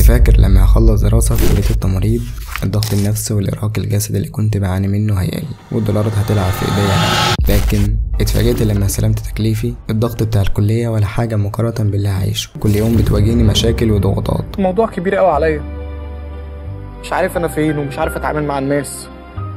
فاكر لما هخلص دراسة في كلية التمريض الضغط النفسي والإرهاق الجسدي اللي كنت بعاني منه هيقل والدولارات هتلعب في إيديا لكن اتفاجئت لما استلمت تكليفي الضغط بتاع الكلية ولا حاجة مقارنة باللي عايشه كل يوم بتواجهني مشاكل وضغوطات الموضوع كبير قوي عليا مش عارف انا فين ومش عارف اتعامل مع الناس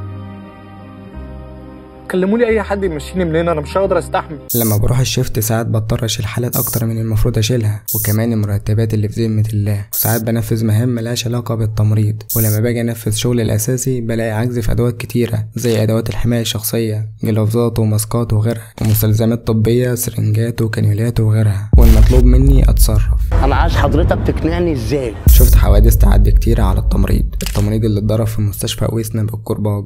كلموا لي اي حد يمشيني من هنا انا مش هقدر استحمل لما بروح الشفت ساعات بضطر اشيل حالات اكتر من المفروض اشيلها وكمان المرتبات اللي في ذمة الله وساعات بنفذ مهام ملهاش علاقة بالتمريض ولما باجي انفذ شغلي الاساسي بلاقي عجز في ادوات كتيرة زي ادوات الحماية الشخصية جلافزات وماسكات وغيرها ومستلزمات طبية سرنجات وكانيولات وغيرها والمطلوب مني اتصرف انا عايز حضرتك تقنعني ازاي شفت حوادث تعدي كتيرة على التمريض التمريض اللي اتضرب في مستشفى ويسنا بالكرباج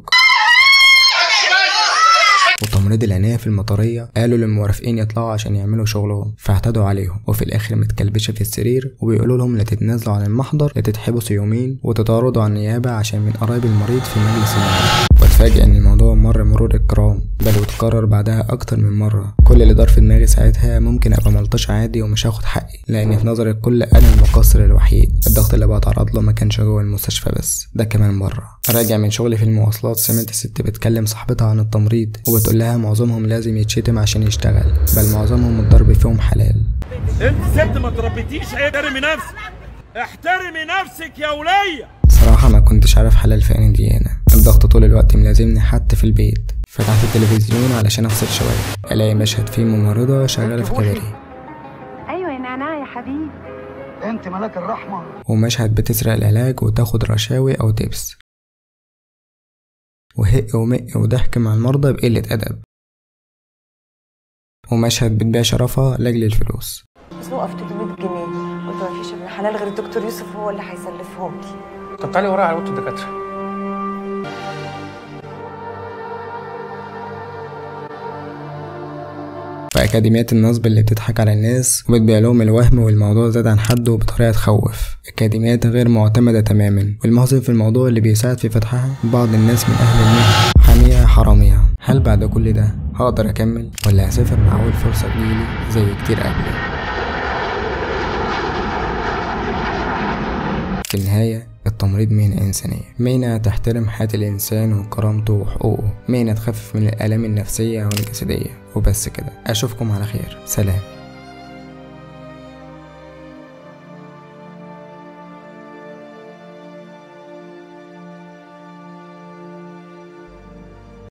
وتمريض العناية في المطرية قالوا للمرافقين يطلعوا عشان يعملوا شغلهم فاعتدوا عليهم وفي الآخر متكلبشة في السرير وبيقولوا لهم لا تتنازلوا عن المحضر لا تتحبسوا يومين وتتعرضوا على النيابة عشان من قرايب المريض في مجلس النيابة واتفاجئ إن الموضوع مر مرور الكرام بل واتكرر بعدها أكتر من مرة كل اللي دار في دماغي ساعتها ممكن أبقى ملطش عادي ومش هاخد حقي لأن في نظر الكل أنا المقصر الوحيد الضغط اللي بتعرض له ما كانش جوه المستشفى بس ده كمان بره راجع من شغلي في المواصلات سمعت ست بتكلم صاحبتها عن التمريض وبتقول لها معظمهم لازم يتشتم عشان يشتغل بل معظمهم الضرب فيهم حلال انت ست ما تربيتيش احترمي نفسك احترمي نفسك يا وليه صراحة ما كنتش عارف حلال في أنهي ديانة الضغط طول الوقت ملازمني حتى في البيت فتحت التلفزيون علشان أفصل شوية ألاقي مشهد فيه ممرضة شغالة في كباريه ايوه يا نعناع يا حبيبي انت ملاك الرحمه ومشهد بتسرق العلاج وتاخد رشاوي أو تبس وهق ومق وضحك مع المرضى بقلة أدب ومشهد بتبيع شرفها لأجل الفلوس بس وقف 300 جنيه قلت ما فيش ابن حلال غير الدكتور يوسف هو اللي هيسلفهم لي طب تعالي ورايا على اوضه الدكاتره وأكاديميات النصب اللي بتضحك على الناس وبتبيع لهم الوهم والموضوع زاد عن حده بطريقة تخوف أكاديميات غير معتمدة تماما والمحزن في الموضوع اللي بيساعد في فتحها بعض الناس من أهل المهنة حامية حرامية هل بعد كل ده هقدر أكمل ولا هسافر مع أول فرصة تجيلي زي كتير قبلي في النهاية التمريض مهنة إنسانية مهنة تحترم حياة الإنسان وكرامته وحقوقه مهنة تخفف من الآلام النفسية والجسدية وبس كده أشوفكم على خير سلام